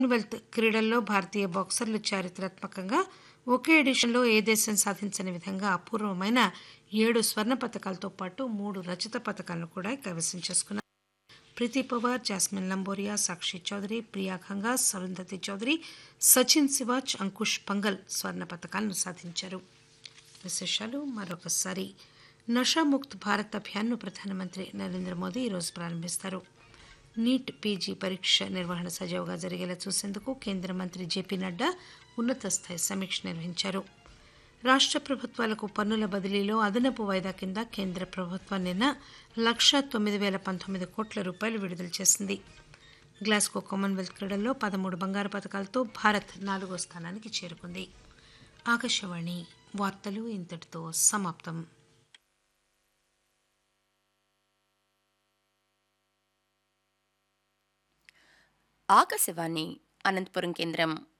Commonwealth క్రీడల్లో భారతీయ బాక్సర్లు చారిత్రాత్మకంగా ఒకే ఎడిషన్లో ఏ దేశం సాధించని విధంగా అపూర్వమైన ఏడు స్వర్ణ పతకాలతో పాటు మూడు రజత పతకాలను కూడా కైవసం చేసుకున్నారు ప్రీతి పవార్ జాస్మిన్ లంబోరియా సాక్షి చౌదరి ప్రియా ఖంగా సరుంధతి చౌదరి సచిన్ సివాచ్ అంకుష్ పంగల్ స్వర్ణ పతకాలను సాధించారు విశేషాలు మరొకసారి నషాముక్త్ భారత్ అభియాన్ను ప్రధానమంత్రి నరేంద్ర మోదీ ఈరోజు ప్రారంభిస్తారు నీట్ పీజీ పరీక్ష నిర్వహణ సజావుగా జరిగేలా చూసేందుకు కేంద్ర మంత్రి జేపీ నడ్డా ఉన్నత స్థాయి సమీక్ష నిర్వహించారు రాష్ట్ర ప్రభుత్వాలకు పన్నుల బదిలీలో అదనపు వాయిదా కింద కేంద్ర ప్రభుత్వం నిన్న లక్ష తొమ్మిది వేల పంతొమ్మిది కోట్ల రూపాయలు విడుదల చేసింది గ్లాస్గో కామన్వెల్త్ క్రీడల్లో పదమూడు బంగారు పథకాలతో భారత్ నాలుగో స్థానానికి చేరుకుంది ఆకాశవాణి వార్తలు ఇంతటితో సమాప్తం ఆకాశవాణి అనంతపురం కేంద్రం